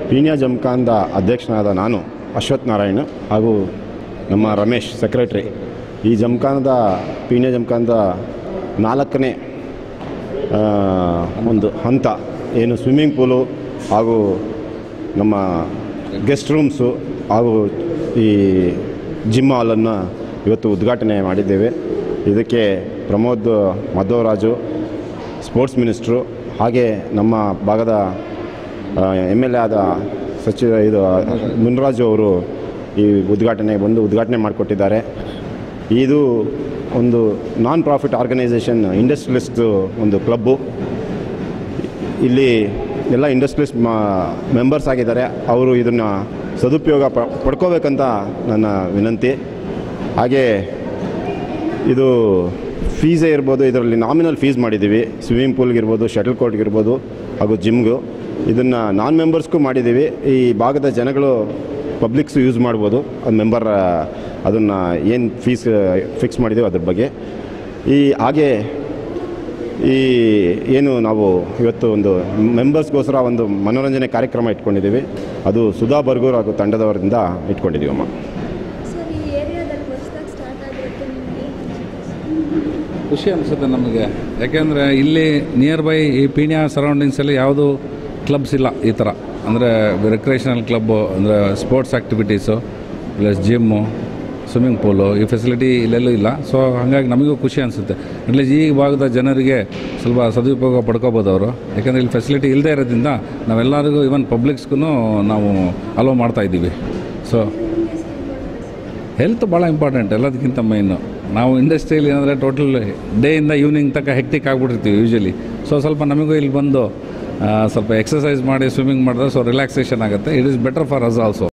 ಪೀಣ್ಯ ಜಮ್ಖಾನ್ದ ಅಧ್ಯಕ್ಷನಾದ ನಾನು ಅಶ್ವಥ್ ನಾರಾಯಣ್ ಹಾಗೂ ನಮ್ಮ ರಮೇಶ್ ಸೆಕ್ರೆಟ್ರಿ ಈ ಜಮ್ಖಾನದ ಪೀಣ್ಯ ಜಮ್ಖಾನದ ನಾಲ್ಕನೇ ಆ, ಒಂದು ಹಂತ ಏನು ಸ್ವಿಮ್ಮಿಂಗ್ ಪೂಲು ಹಾಗೂ ನಮ್ಮ ಗೆಸ್ಟ್ ರೂಮ್ಸು ಹಾಗೂ ಈ ಜಿಮ್ ಹಾಲನ್ನು ಇವತ್ತು ಉದ್ಘಾಟನೆ ಮಾಡಿದ್ದೇವೆ ಇದಕ್ಕೆ ಪ್ರಮೋದ್ ಮಧ್ವರಾಜು ಸ್ಪೋರ್ಟ್ಸ್ ಮಿನಿಸ್ಟ್ರು ಹಾಗೆ ನಮ್ಮ ಭಾಗದ ಎಮ್ ಎಲ್ ಎ ಆದ ಸಚಿವ ಇದು ಮುನ್ರಾಜು ಅವರು ಈ ಉದ್ಘಾಟನೆ ಬಂದು ಉದ್ಘಾಟನೆ ಮಾಡಿಕೊಟ್ಟಿದ್ದಾರೆ ಇದು ಒಂದು ನಾನ್ ಪ್ರಾಫಿಟ್ ಆರ್ಗನೈಸೇಷನ್ ಇಂಡಸ್ಟ್ರಿಯಲಿಸ್ಟ್ ಒಂದು ಕ್ಲಬ್ಬು ಇಲ್ಲಿ ಎಲ್ಲ ಇಂಡಸ್ಟ್ರಿಯಲಿಸ್ಟ್ ಮೆಂಬರ್ಸ್ ಆಗಿದ್ದಾರೆ ಅವರು ಇದನ್ನು ಸದುಪಯೋಗ ಪ ಪಡ್ಕೋಬೇಕಂತ ನನ್ನ ವಿನಂತಿ ಹಾಗೆ ಇದು ಫೀಸೇ ಇರ್ಬೋದು ಇದರಲ್ಲಿ ನಾಮಿನಲ್ ಫೀಸ್ ಮಾಡಿದ್ದೀವಿ ಸ್ವಿಮ್ಮಿಂಗ್ ಪೂಲ್ಗಿರ್ಬೋದು ಶಟಲ್ ಕೋರ್ಟ್ಗಿರ್ಬೋದು ಹಾಗೂ ಜಿಮ್ಗೂ ಇದನ್ನು ನಾನ್ ಮೆಂಬರ್ಸ್ಗೂ ಮಾಡಿದ್ದೀವಿ ಈ ಭಾಗದ ಜನಗಳು ಪಬ್ಲಿಕ್ಸು ಯೂಸ್ ಮಾಡ್ಬೋದು ಅದು ಮೆಂಬರ್ ಅದನ್ನು ಏನು ಫೀಸ್ ಫಿಕ್ಸ್ ಮಾಡಿದ್ದೀವಿ ಅದ್ರ ಬಗ್ಗೆ ಈ ಹಾಗೆ ಈ ಏನು ನಾವು ಇವತ್ತು ಒಂದು ಮೆಂಬರ್ಸ್ಗೋಸ್ಕರ ಒಂದು ಮನೋರಂಜನೆ ಕಾರ್ಯಕ್ರಮ ಇಟ್ಕೊಂಡಿದ್ದೀವಿ ಅದು ಸುಧಾ ಬರ್ಗೂರ್ ಹಾಗೂ ತಂಡದವರಿಂದ ಇಟ್ಕೊಂಡಿದ್ದೀವಿ ಅಮ್ಮ ಸರ್ ಈ ಏರಿಯಾದಲ್ಲಿ ಹೊಸದಾಗಿ ಸ್ಟಾರ್ಟ್ ಆಗಿರೋಕ್ಕೆ ನಿಮ್ಗೆ ಏನು ಖುಷಿ ಅನಿಸುತ್ತೆ ನಮಗೆ ಯಾಕೆಂದರೆ ಇಲ್ಲಿ ನಿಯರ್ ಬೈ ಈ ಪೀಣ್ಯ ಸರೌಂಡಿಂಗ್ಸಲ್ಲಿ ಯಾವುದು ಕ್ಲಬ್ಸ್ ಇಲ್ಲ ಈ ಥರ ಅಂದರೆ ರಿಕ್ರೇಷನಲ್ ಕ್ಲಬ್ಬು ಅಂದರೆ sports activities plus gym swimming pool ಈ ಫೆಸಿಲಿಟಿ ಇಲ್ಲೆಲ್ಲೂ ಇಲ್ಲ ಸೊ ಹಾಗಾಗಿ ನಮಗೂ ಖುಷಿ ಅನಿಸುತ್ತೆ ಅಟ್ಲೀಸ್ಟ್ ಈ ಭಾಗದ ಜನರಿಗೆ ಸ್ವಲ್ಪ ಸದುಪಯೋಗ ಪಡ್ಕೋಬೋದು ಅವರು ಯಾಕೆಂದರೆ ಇಲ್ಲಿ ಫೆಸಿಲಿಟಿ ಇಲ್ಲದೇ ಇರೋದ್ರಿಂದ ನಾವೆಲ್ಲರಿಗೂ ಇವನ್ ಪಬ್ಲಿಕ್ಸ್ಗೂ ನಾವು ಅಲೋ ಮಾಡ್ತಾ ಇದ್ದೀವಿ ಸೊ ಹೆಲ್ತ್ ಭಾಳ ಇಂಪಾರ್ಟೆಂಟ್ ಎಲ್ಲದಕ್ಕಿಂತ ಮೈನು ನಾವು ಇಂಡಸ್ಟ್ರಿಯಲ್ಲಿ ಏನಂದರೆ ಟೋಟಲ್ ಡೇಯಿಂದ ಈವ್ನಿಂಗ್ ತನಕ ಹೆಕ್ಟಿಕ್ ಆಗಿಬಿಟ್ಟಿರ್ತೀವಿ ಯೂಶ್ವಲಿ ಸೊ ಸ್ವಲ್ಪ ನಮಗೂ ಇಲ್ಲಿ ಬಂದು ಆ, ಸ್ವಲ್ಪ ಎಕ್ಸಸೈಸ್ ಮಾಡಿ ಸ್ವಿಮ್ಮಿಂಗ್ ಮಾಡಿದ್ರೆ ಸೊ ರಿಲ್ಯಾಕ್ಸೇಷನ್ ಆಗುತ್ತೆ it is better for us also